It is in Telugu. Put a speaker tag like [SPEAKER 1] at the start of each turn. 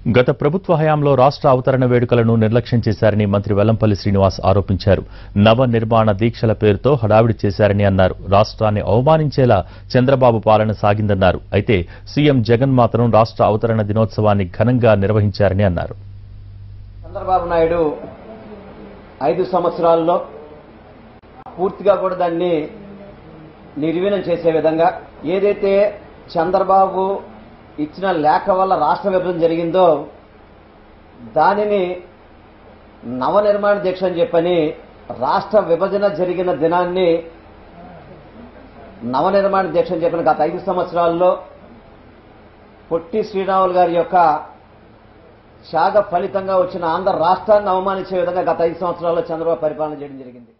[SPEAKER 1] గత ప్రభుత్వ హయాంలో రాష్ట్ర అవతరణ వేడుకలను నిర్లక్ష్యం చేశారని మంత్రి వెల్లంపల్లి శ్రీనివాస్ ఆరోపించారు నవ నిర్మాణ దీక్షల పేరుతో హడావిడి చేశారని అన్నారు రాష్ట్రాన్ని అవమానించేలా చంద్రబాబు పాలన సాగిందన్నారు అయితే సీఎం జగన్ మాత్రం రాష్ట్ర అవతరణ దినోత్సవాన్ని ఘనంగా నిర్వహించారని అన్నారు
[SPEAKER 2] చంద్రబాబు నాయుడు ఐదు సంవత్సరాల్లో పూర్తిగా కూడా దాన్ని నిర్వీణం చేసే విధంగా ఏదైతే చంద్రబాబు ఇచ్చిన లేఖ వల్ల రాష్ట్ర విభజన జరిగిందో దానిని నవనిర్మాణ దీక్ష అని చెప్పని రాష్ట్ర విభజన జరిగిన దినాన్ని నవనిర్మాణ దీక్ష అని చెప్పిన గత ఐదు సంవత్సరాల్లో పొట్టి శ్రీరాములు గారి యొక్క త్యాగ ఫలితంగా వచ్చిన ఆంధ్ర రాష్ట్రాన్ని అవమానించే విధంగా గత ఐదు సంవత్సరాల్లో చంద్రబాబు పరిపాలన చేయడం జరిగింది